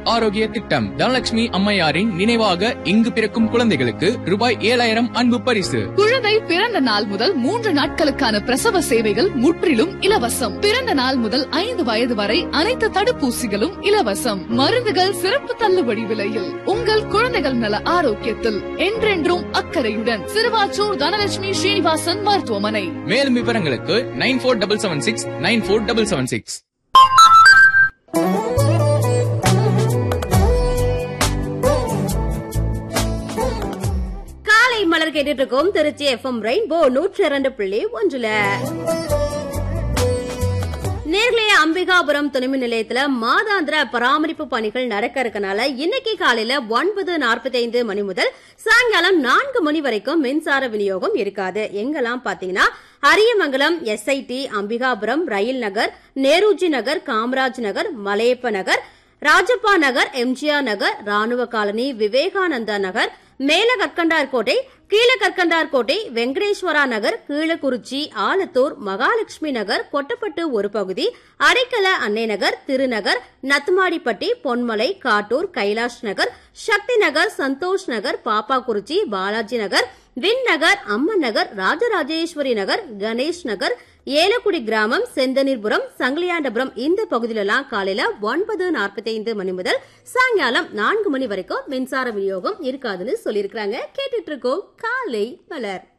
ஆரோக்கிய திட்டம் தனலட்சுமி அம்மையாரின் நினைவாக இங்கு பிறக்கும் குழந்தைகளுக்கு ரூபாய் ஏழாயிரம் அன்பு பரிசு குழந்தை பிறந்த நாள் முதல் மூன்று நாட்களுக்கான பிரசவ சேவைகள் முற்றிலும் இலவசம் பிறந்த நாள் முதல் ஐந்து வயது வரை அனைத்து தடுப்பூசிகளும் இலவசம் மருந்துகள் சிறப்பு தள்ளுபடி விலையில் உங்கள் குழந்தைகள் நல ஆரோக்கியத்தில் என்றென்றும் அக்கறையுடன் சிறுவாச்சூர் தனலட்சுமி ஸ்ரீனிவாசன் மருத்துவமனை மேலும் விவரங்களுக்கு nine four double seven six nine four double seven six காலை மலர் கேட்டுட்டு இருக்கோம் திருச்சி எஃப்எம் ரெயின்போ நூற்றி இரண்டு புள்ளி ஒன்றுல நேர்களே அம்பிகாபுரம் துணைமின் நிலையத்துல மாதாந்திர பராமரிப்பு பணிகள் நடக்க இருக்கனால இன்னைக்கு காலையில ஒன்பது நாற்பத்தி ஐந்து மணி முதல் சாயங்காலம் நான்கு மணி வரைக்கும் மின்சார விநியோகம் இருக்காது எங்கெல்லாம் பாத்தீங்கன்னா Ariyamangalam SIT Ambikapuram rail Nagar Nehruji Nagar Kamaraj Nagar Malayappa Nagar Rajappa Nagar MGR Nagar ராணுவ காலனி விவேகானந்தா நகர் மேல கற்கண்டார் கோட்டை கீழ கற்கண்டார் கோட்டை வெங்கடேஸ்வரா நகர் கீழக்குறிச்சி ஆலத்தூர் மகாலட்சுமி நகர் கொட்டப்பட்டு ஒரு பகுதி அடைக்கல அன்னை நகர் திருநகர் நத்துமாடிப்பட்டி பொன்மலை காட்டூர் கைலாஷ் நகர் சக்தி நகர் சந்தோஷ் நகர் பாப்பாக்குறிச்சி பாலாஜி நகர் வின் நகர் அம்மன் நகர் ராஜராஜேஸ்வரி நகர் கணேஷ் நகர் ஏலக்குடி கிராமம் செந்தனீர்புரம் சங்கிலியாண்டபுரம் இந்த பகுதியிலலாம் காலையில ஒன்பது நாற்பத்தி ஐந்து மணி முதல் சாயங்காலம் நான்கு மணி வரைக்கும் மின்சார விநியோகம் இருக்காதுன்னு சொல்லியிருக்காங்க கேட்டுட்டு இருக்கோம் காலை மலர்